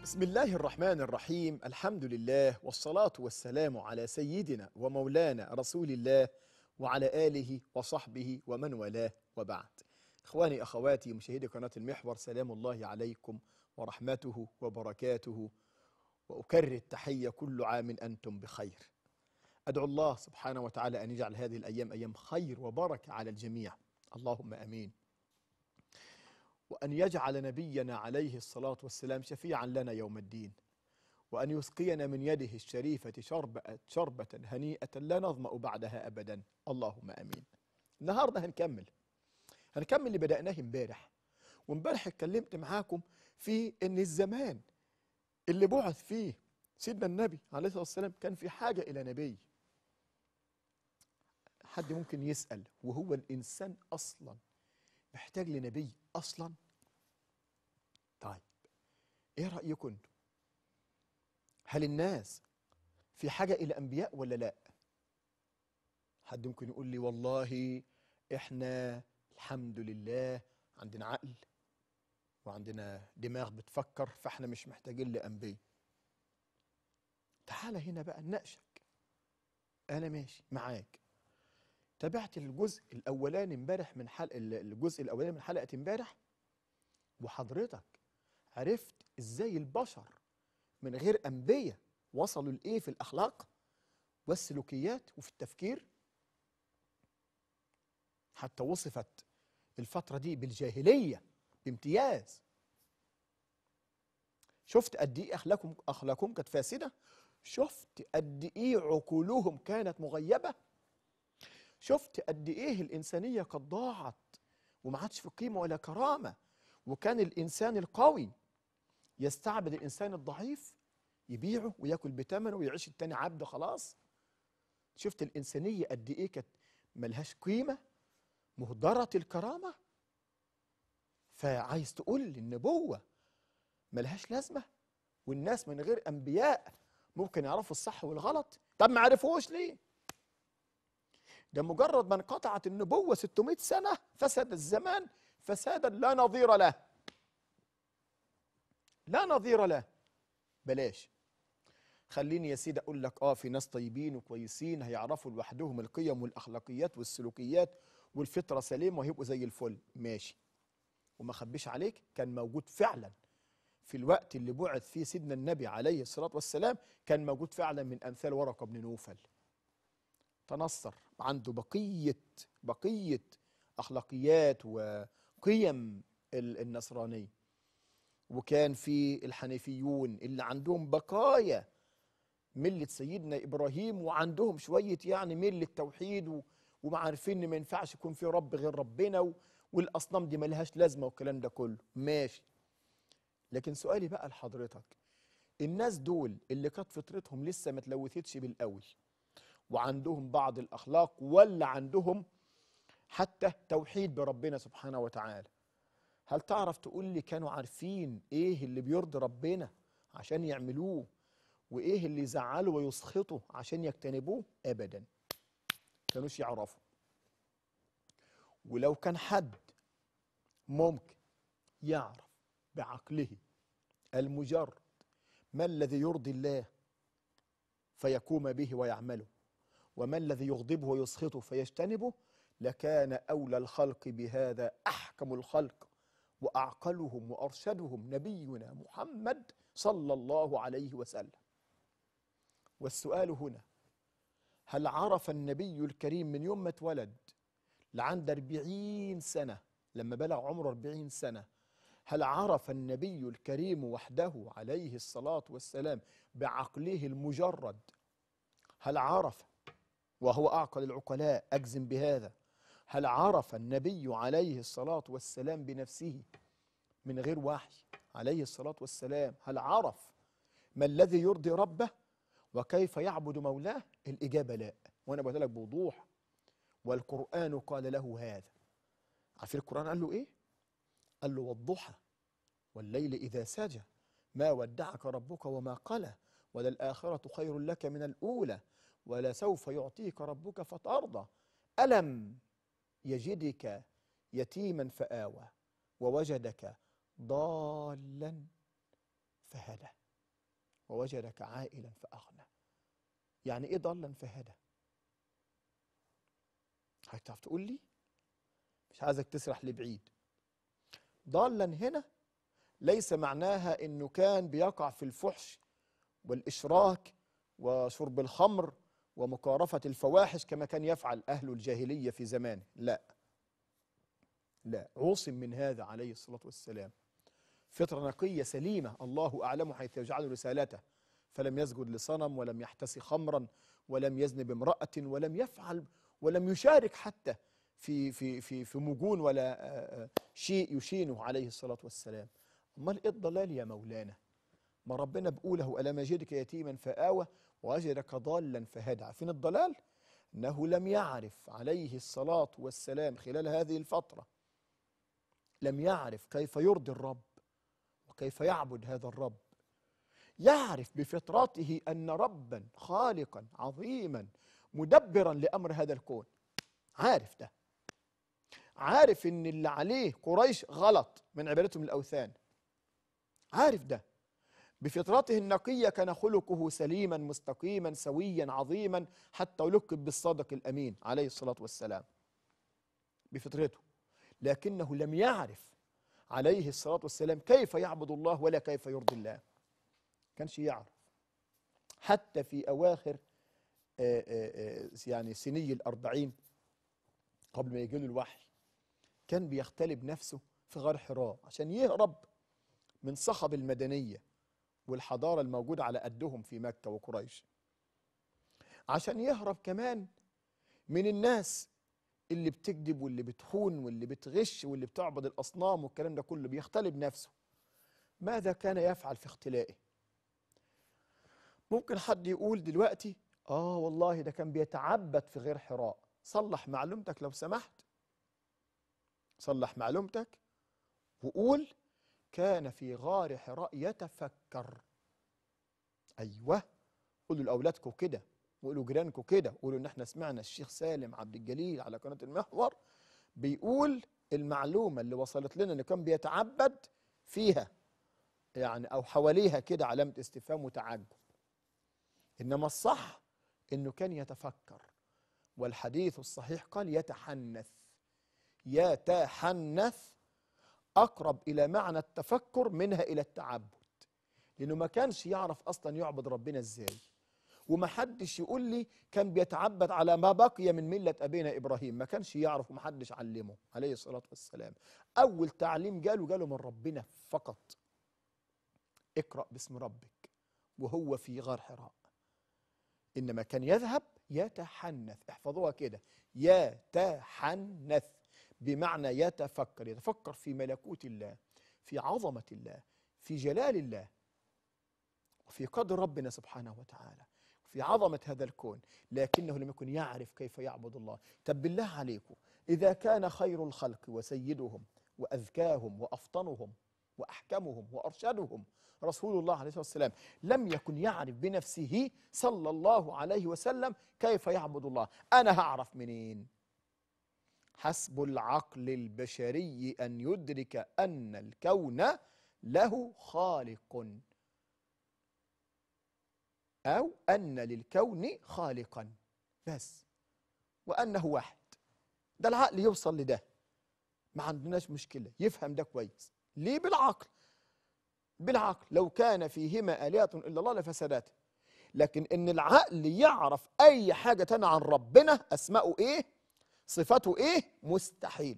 بسم الله الرحمن الرحيم الحمد لله والصلاة والسلام على سيدنا ومولانا رسول الله وعلى آله وصحبه ومن والاه وبعد إخواني أخواتي مشاهدي قناة المحور سلام الله عليكم ورحمته وبركاته وأكرر التحية كل عام أنتم بخير أدعو الله سبحانه وتعالى أن يجعل هذه الأيام أيام خير وبركة على الجميع اللهم أمين وأن يجعل نبينا عليه الصلاة والسلام شفيعا لنا يوم الدين وأن يسقينا من يده الشريفة شربة, شربة هنيئة لا نظمأ بعدها أبدا اللهم أمين النهاردة هنكمل هنكمل اللي بدأناه امبارح وامبارح اتكلمت معاكم في ان الزمان اللي بعث فيه سيدنا النبي عليه الصلاة والسلام كان في حاجة إلى نبي حد ممكن يسأل وهو الإنسان أصلا محتاج لنبي أصلا طيب إيه رأيكم انتم هل الناس في حاجة إلى أنبياء ولا لا حد ممكن يقول لي والله إحنا الحمد لله عندنا عقل وعندنا دماغ بتفكر فاحنا مش محتاجين لأنبياء تعالى هنا بقى نناقشك أنا ماشي معاك تابعت الجزء الأولاني امبارح من حلقة الجزء الأولاني من حلقة امبارح وحضرتك عرفت إزاي البشر من غير أنبياء وصلوا لإيه في الأخلاق والسلوكيات وفي التفكير حتى وصفت الفترة دي بالجاهلية بامتياز شفت قد ايه اخلاقهم اخلاقهم كانت فاسده شفت قد ايه عقولهم كانت مغيبه شفت قد ايه الانسانيه قد ضاعت وما عادش في قيمه ولا كرامه وكان الانسان القوي يستعبد الانسان الضعيف يبيعه وياكل بثمنه ويعيش التاني عبد خلاص شفت الانسانيه قد ايه كانت ملهاش قيمه مهدره الكرامه فعايز تقول لي النبوه ملهاش لازمه والناس من غير انبياء ممكن يعرفوا الصح والغلط طب ما عرفوش ليه ده مجرد ما انقطعت النبوه 600 سنه فسد الزمان فسادا لا نظير له لا نظير له بلاش خليني يا سيدي اقول لك اه في ناس طيبين وكويسين هيعرفوا لوحدهم القيم والاخلاقيات والسلوكيات والفطره سليمه وهيبقوا زي الفل ماشي وما خبيش عليك كان موجود فعلا في الوقت اللي بعث فيه سيدنا النبي عليه الصلاة والسلام كان موجود فعلا من أمثال ورقة بن نوفل تنصر عنده بقية بقية أخلاقيات وقيم النصرانية وكان في الحنيفيون اللي عندهم بقايا ملة سيدنا إبراهيم وعندهم شوية يعني ملة توحيد ومعارفين إن ما ينفعش يكون في رب غير ربنا والاصنام دي ملهاش لازمه والكلام ده كله ماشي لكن سؤالي بقى لحضرتك الناس دول اللي كانت فطرتهم لسه ما تلوثتش بالاول وعندهم بعض الاخلاق ولا عندهم حتى توحيد بربنا سبحانه وتعالى هل تعرف تقول لي كانوا عارفين ايه اللي بيرضي ربنا عشان يعملوه وايه اللي يزعله ويسخطه عشان يجتنبوه ابدا كانوش يعرفوا ولو كان حد ممكن يعرف بعقله المجرد ما الذي يرضي الله فيقوم به ويعمله وما الذي يغضبه ويسخطه فيجتنبه لكان أولى الخلق بهذا أحكم الخلق وأعقلهم وأرشدهم نبينا محمد صلى الله عليه وسلم والسؤال هنا هل عرف النبي الكريم من يوم ما اتولد لعند أربعين سنة لما بلغ عمره أربعين سنة هل عرف النبي الكريم وحده عليه الصلاة والسلام بعقله المجرد هل عرف وهو أعقل العقلاء أجزم بهذا هل عرف النبي عليه الصلاة والسلام بنفسه من غير وحي عليه الصلاة والسلام هل عرف ما الذي يرضي ربه وكيف يعبد مولاه الإجابة لا وأنا بقول لك بوضوح والقرآن قال له هذا عارفين القرآن قال له إيه؟ قال له والضحى والليل إذا سجى ما ودعك ربك وما قلى وللآخرة خير لك من الأولى ولسوف يعطيك ربك فترضى ألم يجدك يتيما فآوى ووجدك ضالا فهدى ووجدك عائلا فأغنى يعني إيه ضلا فهدى هتعرف تقول لي مش عايزك تسرح لبعيد ضالا هنا ليس معناها انه كان بيقع في الفحش والاشراك وشرب الخمر ومقارفه الفواحش كما كان يفعل اهل الجاهليه في زمانه لا لا عوصم من هذا عليه الصلاه والسلام فطره نقيه سليمه الله اعلم حيث يجعل رسالته فلم يسجد لصنم ولم يحتس خمرا ولم يذنب امراه ولم يفعل ولم يشارك حتى في في في في مجون ولا آه، آه، شيء يشينه عليه الصلاه والسلام امال ايه الضلال يا مولانا ما ربنا بيقوله الم يجدك يتيما فاوى ووجدك ضالا فهدى عارفين الضلال انه لم يعرف عليه الصلاه والسلام خلال هذه الفتره لم يعرف كيف يرضي الرب وكيف يعبد هذا الرب يعرف بفطرته ان ربا خالقا عظيما مدبرا لامر هذا الكون عارف ده عارف ان اللي عليه قريش غلط من عبادتهم الاوثان عارف ده بفطرته النقيه كان خلقه سليما مستقيما سويا عظيما حتى يلقب بالصادق الامين عليه الصلاه والسلام بفطرته لكنه لم يعرف عليه الصلاه والسلام كيف يعبد الله ولا كيف يرضي الله كانش يعرف حتى في اواخر آه، آه، آه، يعني سني الأربعين قبل ما يجي له الوحي كان بيختلب نفسه في غار حراء عشان يهرب من صخب المدنية والحضارة الموجودة على قدهم في مكة وقريش عشان يهرب كمان من الناس اللي بتكذب واللي بتخون واللي بتغش واللي بتعبد الأصنام والكلام ده كله بيختلب نفسه ماذا كان يفعل في اختلائه ممكن حد يقول دلوقتي آه والله ده كان بيتعبد في غير حراء صلح معلومتك لو سمحت صلح معلومتك وقول كان في غار حراء يتفكر أيوه قولوا لأولادكم كده وقولوا جيرانكم كده قولوا إن احنا سمعنا الشيخ سالم عبد الجليل على قناة المحور بيقول المعلومة اللي وصلت لنا إن كان بيتعبد فيها يعني أو حواليها كده علامة استفهام وتعجب إنما الصح انه كان يتفكر والحديث الصحيح قال يتحنث يتحنث اقرب الى معنى التفكر منها الى التعبد لانه ما كانش يعرف اصلا يعبد ربنا ازاي وما حدش يقول لي كان بيتعبد على ما بقي من مله ابينا ابراهيم ما كانش يعرف وما حدش علمه عليه الصلاه والسلام اول تعليم جاله جاله من ربنا فقط اقرا باسم ربك وهو في غار حراء إنما كان يذهب يتحنث احفظوها كده يتحنث بمعنى يتفكر يتفكر في ملكوت الله في عظمة الله في جلال الله وفي قدر ربنا سبحانه وتعالى في عظمة هذا الكون لكنه لم يكن يعرف كيف يعبد الله طب بالله عليكم إذا كان خير الخلق وسيدهم وأذكاهم وأفطنهم وأحكمهم وأرشدهم رسول الله عليه الصلاة والسلام لم يكن يعرف بنفسه صلى الله عليه وسلم كيف يعبد الله أنا هعرف منين حسب العقل البشري أن يدرك أن الكون له خالق أو أن للكون خالقا بس وأنه واحد ده العقل يوصل لده ما عندناش مشكلة يفهم ده كويس ليه بالعقل بالعقل لو كان فيهما آلهة إلا الله لفسداتا لكن إن العقل يعرف أي حاجة تانية عن ربنا أسماؤه إيه صفاته إيه مستحيل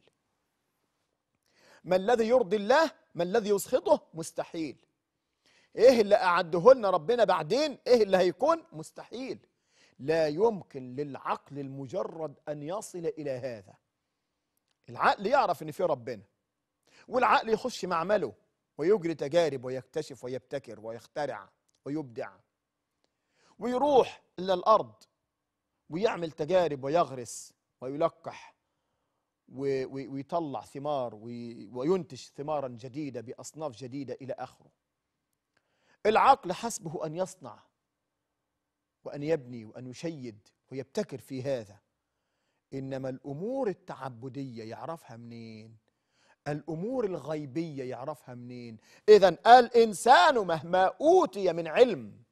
ما الذي يرضي الله ما الذي يسخطه مستحيل إيه اللي أعده لنا ربنا بعدين إيه اللي هيكون مستحيل لا يمكن للعقل المجرد أن يصل إلى هذا العقل يعرف إن في ربنا والعقل يخش معمله ويجري تجارب ويكتشف ويبتكر ويخترع ويبدع ويروح إلى الأرض ويعمل تجارب ويغرس ويلقح ويطلع ثمار وينتج ثمارا جديدة بأصناف جديدة إلى آخره العقل حسبه أن يصنع وأن يبني وأن يشيد ويبتكر في هذا إنما الأمور التعبدية يعرفها منين الامور الغيبيه يعرفها منين اذا الانسان مهما اوتي من علم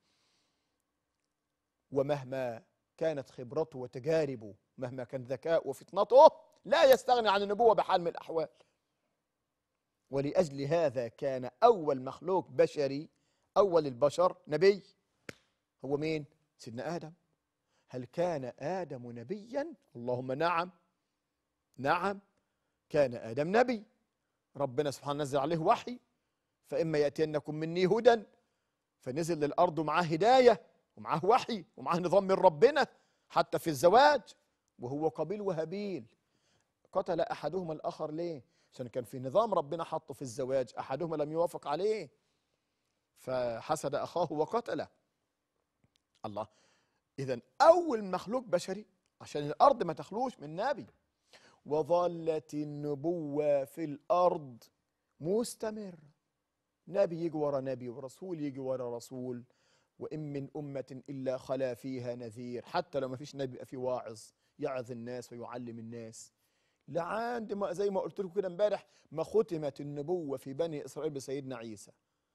ومهما كانت خبرته وتجاربه مهما كان ذكاء وفطنته لا يستغني عن النبوه بحال من الاحوال ولاجل هذا كان اول مخلوق بشري اول البشر نبي هو مين سيدنا ادم هل كان ادم نبيا اللهم نعم نعم كان ادم نبي ربنا سبحانه نزل عليه وحي فاما ياتينكم مني هدى فنزل للارض معاه هدايه ومعاه وحي ومعاه نظام من ربنا حتى في الزواج وهو قبيل وهابيل قتل احدهما الاخر ليه عشان كان في نظام ربنا حطه في الزواج احدهما لم يوافق عليه فحسد اخاه وقتله الله اذا اول مخلوق بشري عشان الارض ما تخلوش من نبي وظلت النبوه في الارض مستمره نبي يجي ورا نبي ورسول يجي ورا رسول وإن من أمة إلا خلا فيها نذير حتى لو ما فيش نبي يبقى في واعظ يعظ الناس ويعلم الناس لعند ما زي ما قلت لكم كده امبارح ما ختمت النبوة في بني إسرائيل بسيدنا عيسى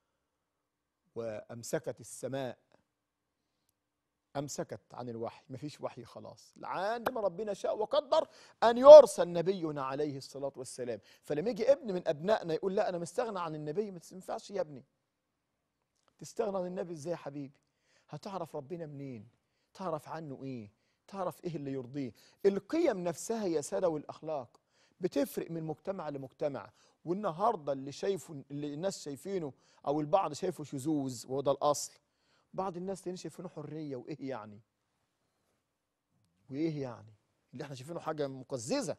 وأمسكت السماء أمسكت عن الوحي ما فيش وحي خلاص لعند ما ربنا شاء وقدر أن يرسل نبينا عليه الصلاة والسلام فلما يجي ابن من أبنائنا يقول لا أنا مستغنى عن النبي ما تنفعش يا ابني تستغنى عن النبي ازاي يا حبيبي هتعرف ربنا منين تعرف عنه ايه تعرف ايه اللي يرضيه القيم نفسها يا ساده والاخلاق بتفرق من مجتمع لمجتمع والنهارده اللي شايفه اللي الناس شايفينه او البعض شايفه شذوذ وهو ده الاصل بعض الناس تاني شايفينه حريه وايه يعني وايه يعني اللي احنا شايفينه حاجه مقززه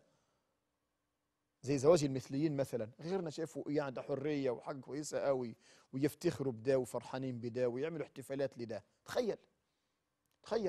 زي زواج المثليين مثلا غيرنا شافوا يعني ده حريه وحاجه كويسه قوي ويفتخروا بده وفرحانين بده ويعملوا احتفالات لده تخيل تخيل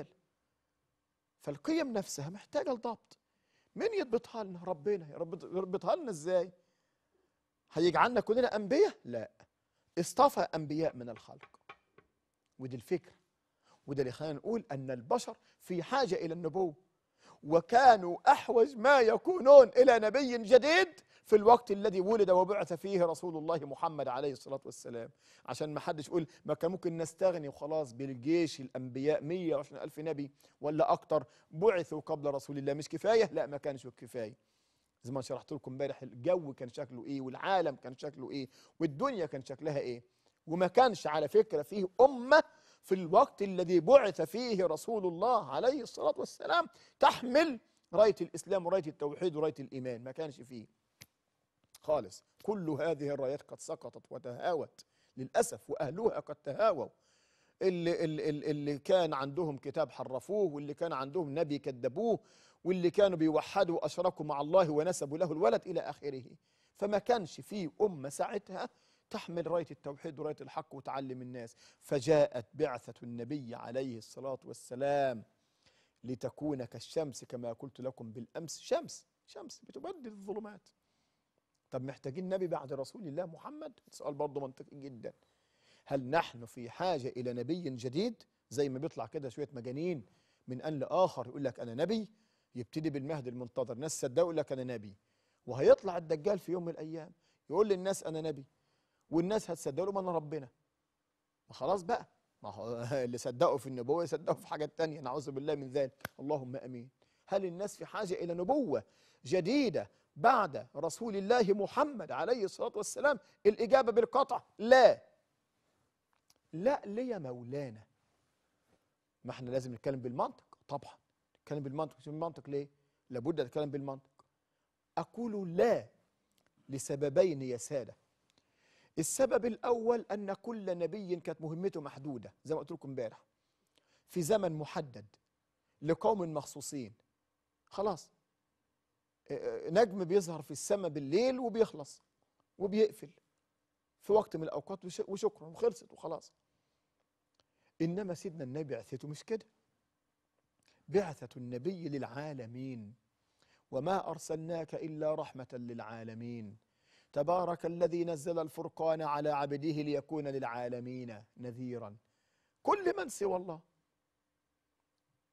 فالقيم نفسها محتاجه لضبط مين يضبطها لنا ربنا يا رب يربطها لنا ازاي هيجعلنا كلنا انبياء لا اصطفى انبياء من الخلق ودي الفكره وده اللي خلينا نقول ان البشر في حاجه الى النبوه وكانوا احوج ما يكونون الى نبي جديد في الوقت الذي ولد وبعث فيه رسول الله محمد عليه الصلاه والسلام عشان ما حدش يقول ما كان ممكن نستغني وخلاص بالجيش الانبياء 120 الف نبي ولا اكتر بعثوا قبل رسول الله مش كفايه لا ما كانش كفايه زي ما شرحت لكم امبارح الجو كان شكله ايه والعالم كان شكله ايه والدنيا كان شكلها ايه وما كانش على فكره فيه امه في الوقت الذي بعث فيه رسول الله عليه الصلاه والسلام تحمل رايه الاسلام ورايه التوحيد ورايه الايمان ما كانش فيه خالص كل هذه الرايات قد سقطت وتهاوت للاسف واهلها قد تهاووا اللي, اللي, اللي كان عندهم كتاب حرفوه واللي كان عندهم نبي كذبوه واللي كانوا بيوحدوا اشركوا مع الله ونسبوا له الولد الى اخره فما كانش في امه ساعتها تحمل رايه التوحيد ورايه الحق وتعلم الناس فجاءت بعثه النبي عليه الصلاه والسلام لتكون كالشمس كما قلت لكم بالامس شمس شمس بتبدل الظلمات طب محتاجين نبي بعد رسول الله محمد سؤال برضه منطقي جدا هل نحن في حاجه الى نبي جديد زي ما بيطلع كده شويه مجانين من ان لاخر يقول لك انا نبي يبتدي بالمهد المنتظر ناس صدقوا يقول لك انا نبي وهيطلع الدجال في يوم من الايام يقول للناس انا نبي والناس هتصدق له ما انا ربنا ما خلاص بقى ما هو اللي صدقوا في النبوه يصدقوا في حاجات تانية نعوذ بالله من ذلك اللهم امين هل الناس في حاجه الى نبوه جديده بعد رسول الله محمد عليه الصلاه والسلام الاجابه بالقطع لا لا ليه يا مولانا ما احنا لازم نتكلم بالمنطق طبعا نتكلم بالمنطق شو بالمنطق ليه لابد نتكلم بالمنطق اقول لا لسببين يا ساده السبب الاول ان كل نبي كانت مهمته محدوده زي ما قلت لكم امبارح في زمن محدد لقوم مخصوصين خلاص نجم بيظهر في السماء بالليل وبيخلص وبيقفل في وقت من الاوقات وشكرا وخلصت وخلاص انما سيدنا النبي بعثته مش كده بعثة النبي للعالمين وما ارسلناك الا رحمه للعالمين تبارك الذي نزل الفرقان على عبده ليكون للعالمين نذيرا كل من سوى الله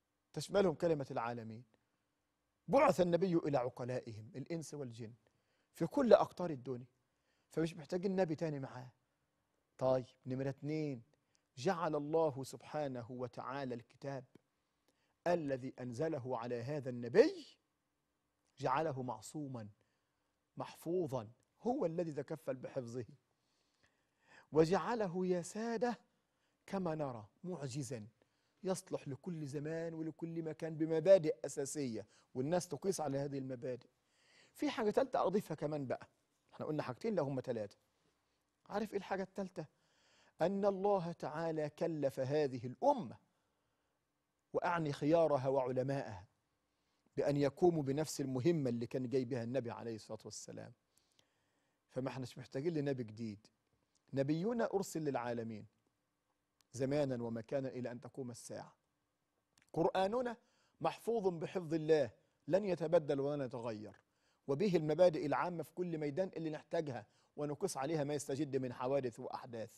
تشملهم كلمة العالمين بعث النبي إلى عقلائهم الإنس والجن في كل أقطار الدنيا فمش محتاجين نبي تاني معاه طيب نمرة اتنين جعل الله سبحانه وتعالى الكتاب الذي أنزله على هذا النبي جعله معصوما محفوظا هو الذي تكفل بحفظه وجعله يا سادة كما نرى معجزا يصلح لكل زمان ولكل مكان بمبادئ أساسية والناس تقيس على هذه المبادئ في حاجة تالتة أضيفها كمان بقى احنا قلنا حاجتين لهم ثلاثة عارف ايه الحاجة التالتة أن الله تعالى كلف هذه الأمة وأعني خيارها وعلماءها بأن يقوموا بنفس المهمة اللي كان جاي بها النبي عليه الصلاة والسلام فما احناش محتاجين لنبي جديد نبينا أرسل للعالمين زمانا ومكانا إلى أن تقوم الساعة قرآننا محفوظ بحفظ الله لن يتبدل ولن يتغير وبه المبادئ العامة في كل ميدان اللي نحتاجها ونقص عليها ما يستجد من حوادث وأحداث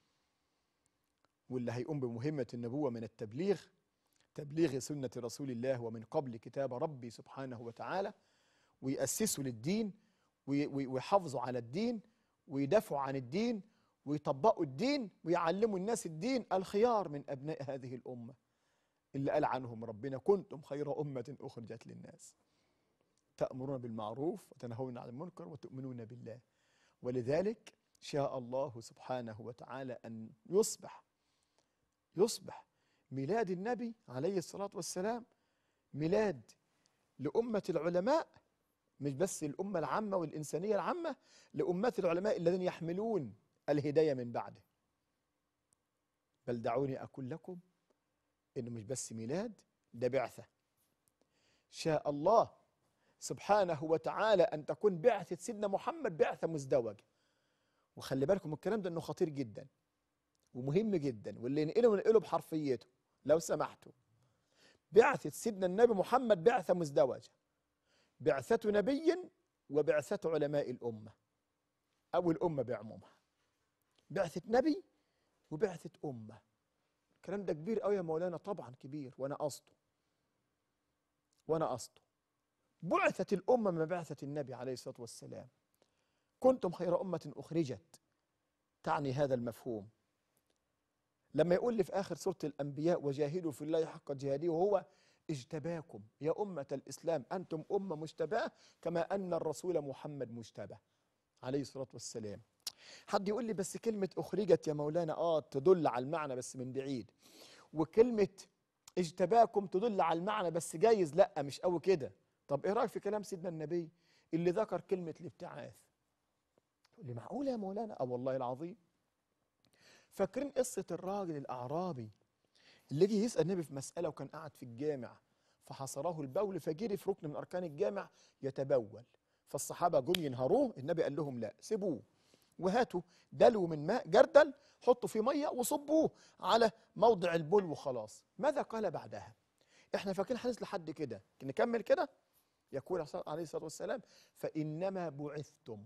واللي هيقوم بمهمة النبوة من التبليغ تبليغ سنة رسول الله ومن قبل كتاب ربي سبحانه وتعالى ويأسسوا للدين ويحافظوا على الدين ويدافعوا عن الدين ويطبقوا الدين ويعلموا الناس الدين الخيار من أبناء هذه الأمة اللي قال عنهم ربنا كنتم خير أمة أخرجت للناس تأمرون بالمعروف وتنهون عن المنكر وتؤمنون بالله ولذلك شاء الله سبحانه وتعالى أن يصبح يصبح ميلاد النبي عليه الصلاة والسلام ميلاد لأمة العلماء مش بس الأمة العامة والإنسانية العامة لأمات العلماء الذين يحملون الهداية من بعده بل دعوني أقول لكم إنه مش بس ميلاد ده بعثة شاء الله سبحانه وتعالى أن تكون بعثة سيدنا محمد بعثة مزدوجة وخلي بالكم الكلام ده إنه خطير جدا ومهم جدا واللي ينقله ننقله بحرفيته لو سمحتوا بعثة سيدنا النبي محمد بعثة مزدوجة بعثة نبي وبعثة علماء الأمة أو الأمة بعمومها بعثة نبي وبعثة أمة الكلام ده كبير قوي يا مولانا طبعا كبير وأنا قصده وأنا قصده بعثت الأمة من بعثة النبي عليه الصلاة والسلام كنتم خير أمة أخرجت تعني هذا المفهوم لما يقول لي في آخر سورة الأنبياء وجاهدوا في الله حق جهاده وهو اجتباكم يا أمة الإسلام أنتم أمة مجتباة كما أن الرسول محمد مجتبى عليه الصلاة والسلام حد يقول لي بس كلمة أخرجت يا مولانا آه تدل على المعنى بس من بعيد وكلمة اجتباكم تدل على المعنى بس جايز لا مش قوي كده طب ايه رايك في كلام سيدنا النبي اللي ذكر كلمة الابتعاث تقول لي معقولة يا مولانا اه والله العظيم فاكرين قصة الراجل الأعرابي اللي جه يسأل النبي في مسألة وكان قاعد في الجامع فحصره البول فجري في ركن من أركان الجامع يتبول فالصحابة جم ينهروه النبي قال لهم لا سيبوه وهاتوا دلو من ماء جردل حطوا فيه مية وصبوه على موضع البول وخلاص ماذا قال بعدها احنا فاكرين حديث لحد كده نكمل كده يقول عليه الصلاة والسلام فإنما بعثتم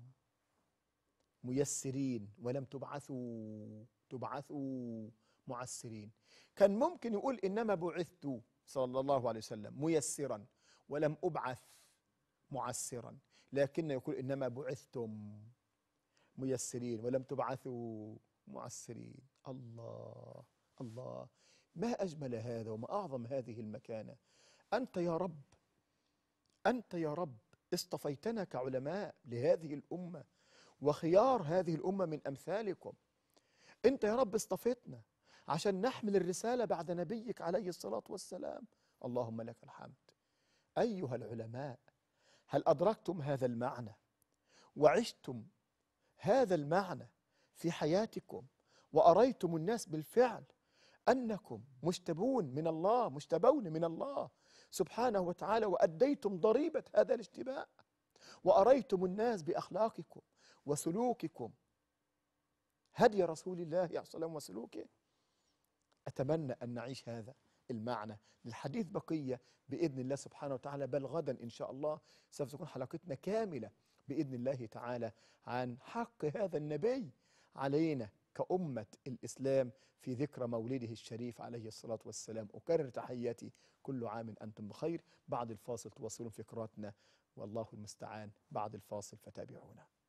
ميسرين ولم تبعثوا تبعثوا معسرين كان ممكن يقول إنما بعثت صلى الله عليه وسلم ميسرا ولم أبعث معسرا لكن يقول إنما بعثتم ميسرين ولم تبعثوا معسرين الله الله ما أجمل هذا وما أعظم هذه المكانة أنت يا رب أنت يا رب اصطفيتنا كعلماء لهذه الأمة وخيار هذه الأمة من أمثالكم أنت يا رب اصطفيتنا عشان نحمل الرسالة بعد نبيك عليه الصلاة والسلام اللهم لك الحمد أيها العلماء هل أدركتم هذا المعنى وعشتم هذا المعنى في حياتكم وأريتم الناس بالفعل أنكم مشتبون من الله مشتبون من الله سبحانه وتعالى وأديتم ضريبة هذا الاشتباء وأريتم الناس بأخلاقكم وسلوككم هدي رسول الله عليه الصلاة وسلوكه أتمنى أن نعيش هذا المعنى للحديث بقية بإذن الله سبحانه وتعالى بل غدا إن شاء الله سوف تكون حلقتنا كاملة بإذن الله تعالى عن حق هذا النبي علينا كأمة الإسلام في ذكرى مولده الشريف عليه الصلاة والسلام أكرر تحياتي كل عام أنتم بخير بعد الفاصل تواصلون فكراتنا والله المستعان بعد الفاصل فتابعونا